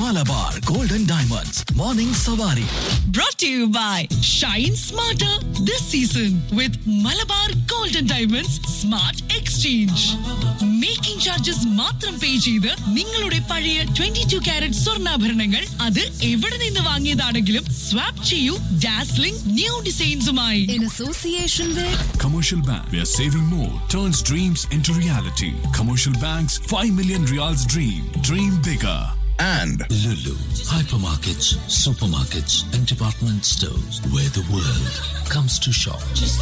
Malabar golden diamonds morning സവാരി brought to you by Shine Smarter this season with Malabar Golden Diamonds Smart Exchange. Making charges മാത്രം pay ചെയ്ത് നിങ്ങളുടെ പഴയ twenty two carrot സ്വർണ്ണാഭരണങ്ങൾ അത് എവിടെ നിന്ന് വാങ്ങിയതാണെങ്കിലും സ്വാപ്പ് ചെയ്യൂ ഡാസ്ലിംഗ് ന്യൂ ഡിസൈൻസുമായി in association with Commercial Bank, where saving more turns dreams into reality. Commercial Bank's 5 million reals dream. Dream bigger. and Lulu, hypermarkets, supermarkets, and department stores where the world comes to shop.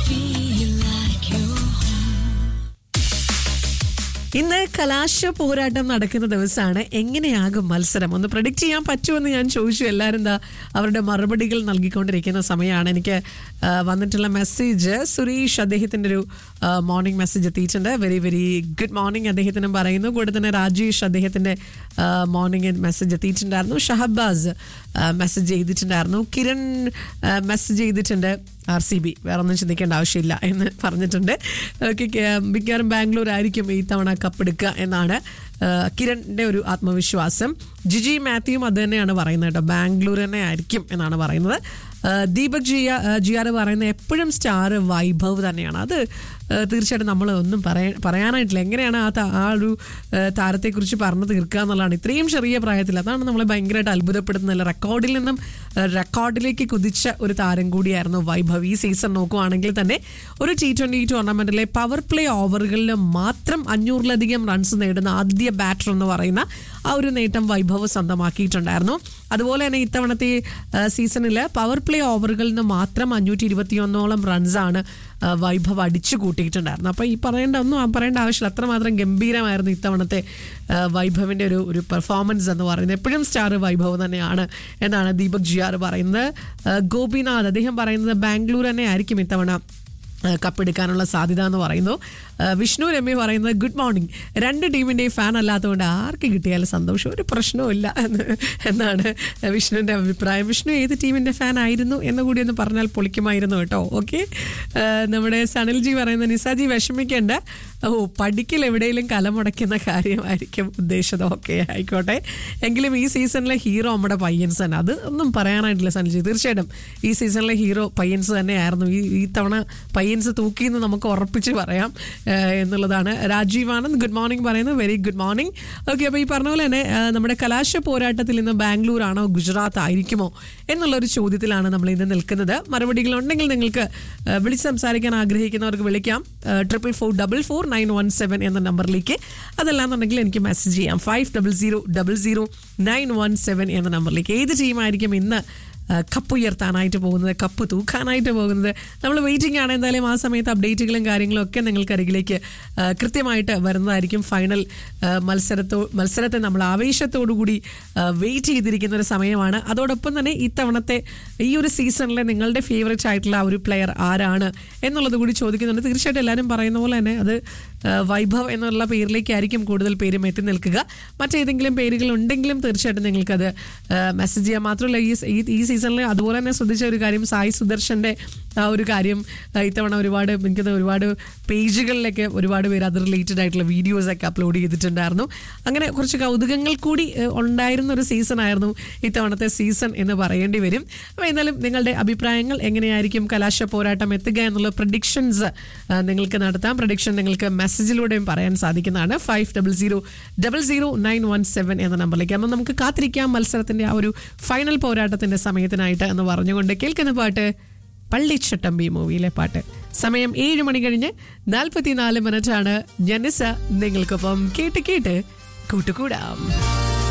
ഇന്ന് കലാശ പോരാട്ടം നടക്കുന്ന ദിവസമാണ് എങ്ങനെയാകും മത്സരം ഒന്ന് predict ചെയ്യാൻ പറ്റുമെന്ന് ഞാൻ ചോദിച്ചു എല്ലാവരും എന്താ അവരുടെ മറുപടികൾ നൽകിക്കൊണ്ടിരിക്കുന്ന സമയമാണ് എനിക്ക് ആ, വന്നിട്ടുള്ള മെസ്സേജ് സുരേഷ് അദ്ദേഹത്തിൻ്റെ ഒരു മോർണിംഗ് മെസ്സേജ് എത്തിയിട്ടുണ്ട് വെരി വെരി ഗുഡ് മോർണിംഗ് അദ്ദേഹത്തിനും പറയുന്നു കൂടെ തന്നെ രാജേഷ് അദ്ദേഹത്തിൻ്റെ മോർണിംഗ് മെസ്സേജ് എത്തിയിട്ടുണ്ടായിരുന്നു ഷഹബാസ് മെസ്സേജ് ചെയ്തിട്ടുണ്ടായിരുന്നു കിരൺ മെസ്സേജ് ചെയ്തിട്ടുണ്ട് ആർ സി ബി വേറെ ഒന്നും ചിന്തിക്കേണ്ട ആവശ്യമില്ല എന്ന് പറഞ്ഞിട്ടുണ്ട് ഓക്കെ മിക്കവാറും ബാംഗ്ലൂർ ആയിരിക്കും ഈ തവണ കപ്പെടുക്കുക എന്നാണ് ആ, കിരണിന്റെ ഒരു ആത്മവിശ്വാസം ജിജി മാത്യുവും അത് തന്നെയാണ് പറയുന്നത് കേട്ടോ ബാംഗ്ലൂർ തന്നെ ആയിരിക്കും എന്നാണ് പറയുന്നത് ആ, ദീപക് ജിയ ജിയാർ പറയുന്നത് എപ്പോഴും സ്റ്റാർ വൈഭവ് തന്നെയാണ് അത് ആ, തീർച്ചയായിട്ടും നമ്മൾ ഒന്നും പറയാ പറയാനായിട്ടില്ല എങ്ങനെയാണ് ആ ത- ആ ഒരു ആ, താരത്തെക്കുറിച്ച് പറഞ്ഞു തീർക്കുക എന്നുള്ളതാണ് ഇത്രയും ചെറിയ പ്രായത്തിൽ അതാണ് നമ്മളെ ഭയങ്കരമായിട്ട് അത്ഭുതപ്പെടുത്തുന്നില്ല റെക്കോർഡിൽ നിന്നും ആ, റെക്കോർഡിലേക്ക് കുതിച്ച ഒരു താരം കൂടിയായിരുന്നു വൈഭവ് ഈ സീസൺ നോക്കുവാണെങ്കിൽ തന്നെ ഒരു ടി ട്വന്റി ടൂർണമെന്റിലെ പവർ പ്ലേ ഓവറുകളിൽ മാത്രം അഞ്ഞൂറിലധികം റൺസ് നേടുന്ന ആദ്യ ബാറ്റർ എന്ന് പറയുന്ന ആ ഒരു നേട്ടം വൈഭവ് സ്വന്തമാക്കിയിട്ടുണ്ടായിരുന്നു അതുപോലെ തന്നെ ഇത്തവണത്തെ സീസണിൽ പവർ പ്ലേ ഓവറുകളിൽ നിന്ന് മാത്രം അഞ്ഞൂറ്റി ഇരുപത്തിയൊന്നോളം റൺസാണ് ആ, വൈഭവ് അടിച്ചു കൂട്ടിയിട്ടുണ്ടായിരുന്നു അപ്പോൾ ഈ പറയേണ്ട ഒന്നും പറയേണ്ട ആവശ്യമില്ല അത്രമാത്രം ഗംഭീരമായിരുന്നു ഇത്തവണത്തെ ആ, വൈഭവിൻ്റെ ഒരു ഒരു പെർഫോമൻസ് എന്ന് പറയുന്നത് എപ്പോഴും സ്റ്റാർ വൈഭവ് തന്നെയാണ് എന്നാണ് ദീപക് ജിയാർ പറയുന്നത് ആ, ഗോപിനാഥ് അദ്ദേഹം പറയുന്നത് ബാംഗ്ലൂർ തന്നെ ആയിരിക്കും ഇത്തവണ ആ, കപ്പെടുക്കാനുള്ള സാധ്യത എന്ന് പറയുന്നു ആ, വിഷ്ണു രമ്യ പറയുന്നത് ഗുഡ് മോർണിംഗ് രണ്ട് ടീമിൻ്റെയും ഫാൻ അല്ലാത്തതുകൊണ്ട് ആർക്ക് കിട്ടിയാലും സന്തോഷം ഒരു പ്രശ്നവുമില്ല എന്ന് എന്നാണ് വിഷ്ണുവിൻ്റെ അഭിപ്രായം വിഷ്ണു ഏത് ടീമിൻ്റെ ഫാൻ ആയിരുന്നു എന്ന് കൂടി ഒന്ന് പറഞ്ഞാൽ പൊളിക്കുമായിരുന്നു കേട്ടോ ഓക്കെ നമ്മുടെ സണിൽജി പറയുന്ന നിസാജി വിഷമിക്കേണ്ട ഓ പഠിക്കൽ എവിടെയെങ്കിലും കലമുടക്കുന്ന കാര്യമായിരിക്കും ഉദ്ദേശിച്ചത് ഓക്കെ ആയിക്കോട്ടെ എങ്കിലും ഈ സീസണിലെ ഹീറോ നമ്മുടെ പയ്യൻസ് തന്നെ അത് ഒന്നും പറയാനായിട്ടില്ല സനിൽജി തീർച്ചയായിട്ടും ഈ സീസണിലെ ഹീറോ പയ്യൻസ് തന്നെയായിരുന്നു ഈ ഈ തവണ പയ്യൻസ് തൂക്കിയെന്ന് നമുക്ക് ഉറപ്പിച്ച് പറയാം ഏഹ് എന്നുള്ളതാണ് രാജീവ് ആനന്ദ് ഗുഡ് മോർണിംഗ് പറയുന്നത് വെരി ഗുഡ് മോർണിംഗ് ഓക്കെ അപ്പോൾ ഈ പറഞ്ഞ പോലെ തന്നെ ഏഹ് നമ്മുടെ കലാശ പോരാട്ടത്തിൽ ഇന്ന് ബാംഗ്ലൂർ ആണോ ഗുജറാത്ത് ആയിരിക്കുമോ എന്നുള്ളൊരു ചോദ്യത്തിലാണ് നമ്മൾ ഇന്ന് നിൽക്കുന്നത് മറുപടികൾ ഉണ്ടെങ്കിൽ നിങ്ങൾക്ക് ഏഹ് വിളിച്ച് സംസാരിക്കാൻ ആഗ്രഹിക്കുന്നവർക്ക് വിളിക്കാം triple four double four nine one seven എന്ന നമ്പറിലേക്ക് അതല്ലാന്നുണ്ടെങ്കിൽ എനിക്ക് മെസ്സേജ് ചെയ്യാം five double zero double zero nine one seven എന്ന നമ്പറിലേക്ക് ഏത് ടീമായിരിക്കും ഇന്ന് ആ, കപ്പ് ഉയർത്താനായിട്ട് പോകുന്നത് കപ്പ് തൂക്കാനായിട്ട് പോകുന്നത് നമ്മൾ വെയിറ്റിംഗ് ആണ് എന്തായാലും ആ സമയത്ത് അപ്ഡേറ്റുകളും കാര്യങ്ങളും ഒക്കെ നിങ്ങൾക്ക് അരികിലേക്ക് ആ, കൃത്യമായിട്ട് വരുന്നതായിരിക്കും ഫൈനൽ ആ, മത്സരത്തോ മത്സരത്തെ നമ്മൾ ആവേശത്തോടു കൂടി വെയിറ്റ് ചെയ്തിരിക്കുന്ന ഒരു സമയമാണ് അതോടൊപ്പം തന്നെ ഇത്തവണത്തെ ഈ ഒരു സീസണിലെ നിങ്ങളുടെ ഫേവറേറ്റ് ആയിട്ടുള്ള ആ ഒരു പ്ലെയർ ആരാണ് എന്നുള്ളത് കൂടി ചോദിക്കുന്നുണ്ട് തീർച്ചയായിട്ടും എല്ലാവരും പറയുന്ന പോലെ തന്നെ അത് ആ, വൈഭവ് എന്നുള്ള പേരിലേക്കായിരിക്കും കൂടുതൽ പേരും എത്തി നിൽക്കുക മറ്റേതെങ്കിലും പേരുകൾ ഉണ്ടെങ്കിലും തീർച്ചയായിട്ടും നിങ്ങൾക്കത് മെസ്സേജ് ചെയ്യാം മാത്രമല്ല ഈ ഈ ഈ സീസണിൽ അതുപോലെ തന്നെ ശ്രദ്ധിച്ച ഒരു കാര്യം സായി സുദർശൻ്റെ ആ ഒരു കാര്യം ആ, ഇത്തവണ ഒരുപാട് എനിക്ക് തോന്നുന്നു ഒരുപാട് പേജുകളിലൊക്കെ ഒരുപാട് പേര് അത് റിലേറ്റഡ് ആയിട്ടുള്ള വീഡിയോസ് ഒക്കെ അപ്ലോഡ് ചെയ്തിട്ടുണ്ടായിരുന്നു അങ്ങനെ കുറച്ച് കൗതുകങ്ങൾ കൂടി ഏഹ്, ഉണ്ടായിരുന്ന ഒരു സീസൺ ആയിരുന്നു ഇത്തവണത്തെ സീസൺ എന്ന് പറയേണ്ടി വരും അപ്പോൾ എന്നാലും നിങ്ങളുടെ അഭിപ്രായങ്ങൾ എങ്ങനെയായിരിക്കും കലാശ പോരാട്ടം എത്തുക എന്നുള്ള പ്രഡിക്ഷൻസ് നിങ്ങൾക്ക് നടത്താം പ്രഡിക്ഷൻ നിങ്ങൾക്ക് മെസ്സേജിലൂടെയും പറയാൻ സാധിക്കുന്നതാണ് five double zero double zero nine one seven എന്ന നമ്പറിലേക്ക് അപ്പോൾ നമുക്ക് കാത്തിരിക്കാം മത്സരത്തിന്റെ ആ ഒരു ഫൈനൽ പോരാട്ടത്തിന്റെ സമയത്തിനായിട്ട് എന്ന് പറഞ്ഞുകൊണ്ട് കേൾക്കുന്ന പാട്ട് പള്ളിച്ചട്ടമ്പി മൂവിയിലെ പാട്ട് സമയം ഏഴ് മണി കഴിഞ്ഞ് നാൽപ്പത്തിനാല് മിനിറ്റാണ് ജനിസ നിങ്ങൾക്കൊപ്പം കേട്ട് കേട്ട് കൂട്ടുകൂടാം